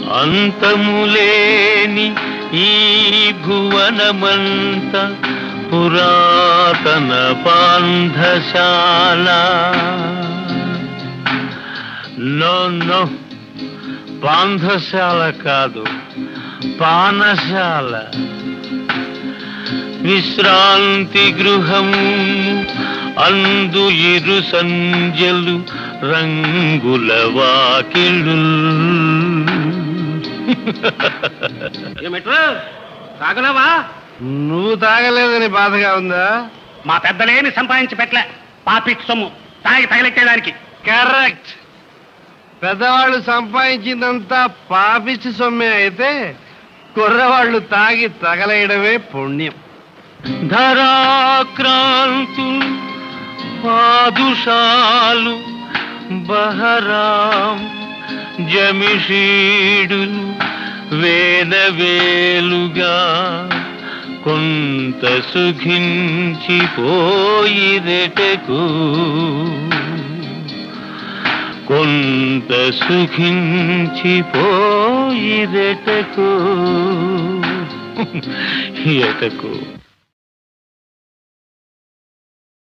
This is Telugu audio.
అంతములేని ఈ భువనమంత పురాతన పాంధశాల నో నో పాంధశాల కాదు పానశాల విశ్రాంతి గృహము అందు ఇరు సంజలు రంగుల వాకిళ్ళు ఏమిట్రా తాగలేవా నువ్వు తాగలేదని బాధగా ఉందా మా పెద్దలేని సంపాదించి పెట్టలే పాపిట్ సొమ్ము తాగి తగలెట్టేదానికి కరెక్ట్ పెద్దవాళ్ళు సంపాదించిందంతా పాపిచ్చి సొమ్మే అయితే కుర్రవాళ్ళు తాగి తగలేయడమే పుణ్యం ధరాక్రాంతులు పాదుషాలు బహరాం జమిషీడులు వేలవేలుగా కొంత సుఖించిపోయిరెటకు కొంత సుఖించిపోయిరెటకు ఎటకు